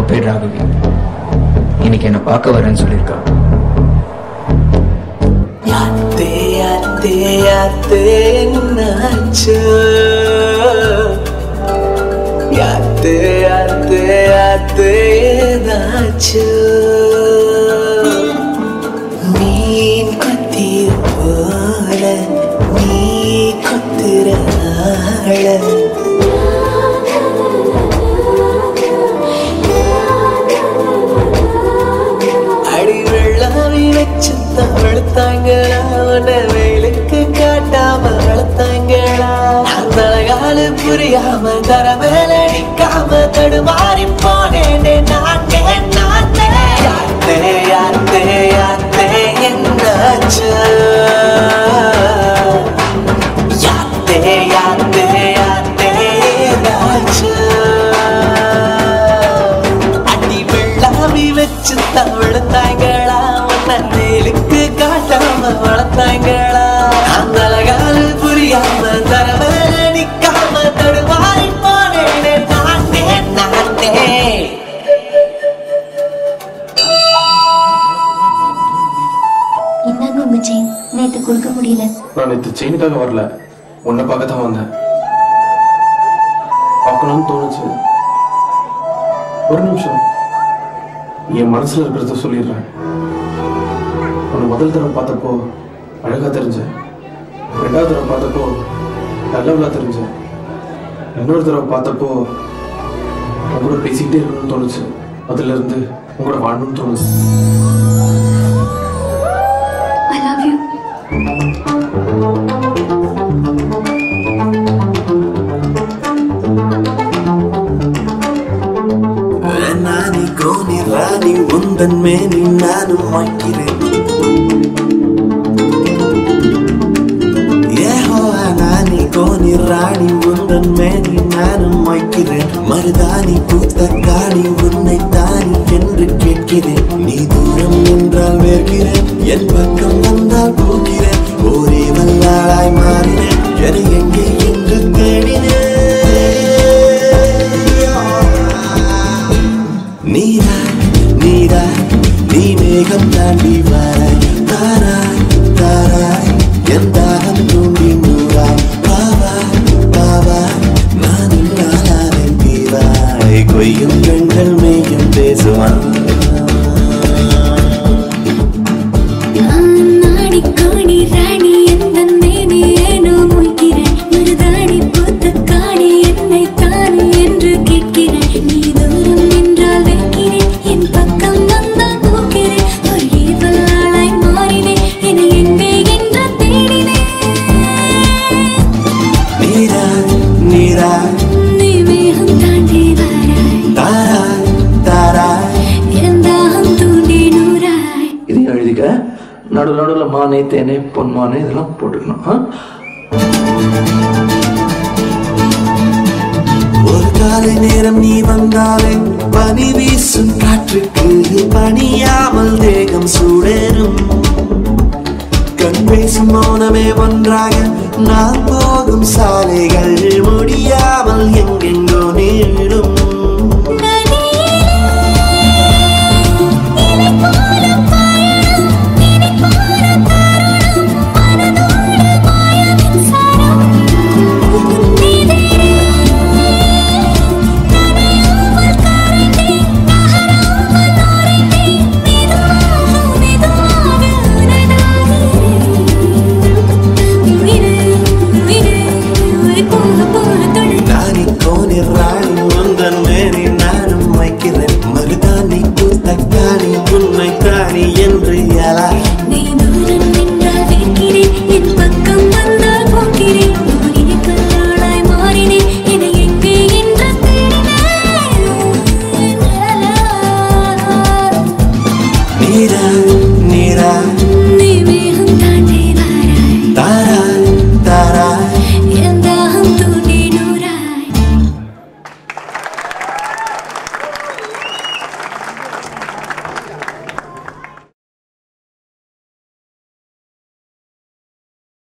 பேர் ராகவி இன்னைக்கு என்னை பார்க்க வரேன்னு சொல்லியிருக்கா யாத்தே யாத்தே யாத்தே என்னாச்சு யாத்தே யாத்தே யாத்தே ஏதாச்சு மீன் கொத்தி போல நீ கொத்துற ஆள அடி வெள்ளாவி வச்சு வளர்த்தாங்களா உன்னை வெயிலுக்கு காட்டாம வளர்த்தாங்களா அந்த அழகாலு புரியாம தர மேல நிக்காம தடுமாறி போனேனே நானே நானே யாத்தே யாத்தே யாத்தே என்னாச்சு யாத்தே யாத்தே யாத்தே ஏதாச்சு அடி வெள்ளாவி வச்சு தான் வளர்த்தாங்களா உன்னை மேலுக்கு காட்டாம வளர்த்தாங்களா அந்த அழகால் புரியாம தரவ நிக்காம தடுமாறி போனேனே நானே நானே இந்தாங்க உங்க செயின் நேத்து கொடுக்க முடியல நான் நேற்று செயினுக்காக வரல உன்னை பார்க்க தான் வந்தேன் பார்க்கணும்னு தோணுச்சு ஒரு நிமிஷம் என் மனசுல இருக்கிறத சொல்லிடுறேன் உன்னை முதல் தடவை பார்த்தப்போ அழகா தெரிஞ்ச ரெண்டாவது தடவை பார்த்தப்போ நல்லவளா தெரிஞ்ச இன்னொரு தடவை பார்த்தப்போ உங்களோட பேசிக்கிட்டே இருக்கணும்னு தோணுச்சு அதுல இருந்து உங்களோட வாழணும்னு தோணுச்சு ஐ லவ் யூ நானி கோனி ராணி உந்தன் மேனி நானும் வைக்கிறேன் ஏஹோவா நானி கோனி ராணி உந்தன் மேனி நானும் வைக்கிறேன் மருதாணி பூத்த காணி உன்னை தானி என்று கேட்கிறேன் நீ தூரம் நின்றால் வேர்கிறேன் என் பக்கம் வந்தால் போகிறேன் ஒரே வல்லாளாய் மாறினேன் என எங்கே என்று தேடினேன் நீராய் நீராய் நீ மேகம் தாண்டி வராய் தாராய் தாராய் என் தாகம் தூண்டி நூறாய் பாவாய் பாவாய் நான் இல்லாதாரன் தீவாய் கொய்யும் கண்கள் மேயும் பேசுவான் நாடி காணி ராணி எந்தன் மேனி ஏனோ மொய்கிறேன் மருதாணி பூத்த காணி என்னை தானே என்று கேட்கிறேன் நீ தூரம் நின்றால் வைக்கிறேன் என் பக்கம் வந்தால் போக்கிறேன் ஒரு ஏவலாளாய் மாறினேன் என எங்கே என்று தேடினேன் நீராய் நீராய் நீ மேகம் தாண்டி வராய் தாராய் தாராய் என் தாகம் தூண்டி நூறாய் இதையும் எழுதிக்க நடுவில் நடுவில் மானே தேனே பொன்மானே இதெல்லாம் போட்டுக்கணும் ஆ? ஒரு காலை நேரம் நீ வந்தாலே பனி வீசும் காற்றுக்கு பணியாமல் தேகம் சூடேறும் கண் பேசும் மௌனமே ஒன்றாக நான் போகும் சாலைகள் முடியாமல் எங்கெங்கோ நீளும்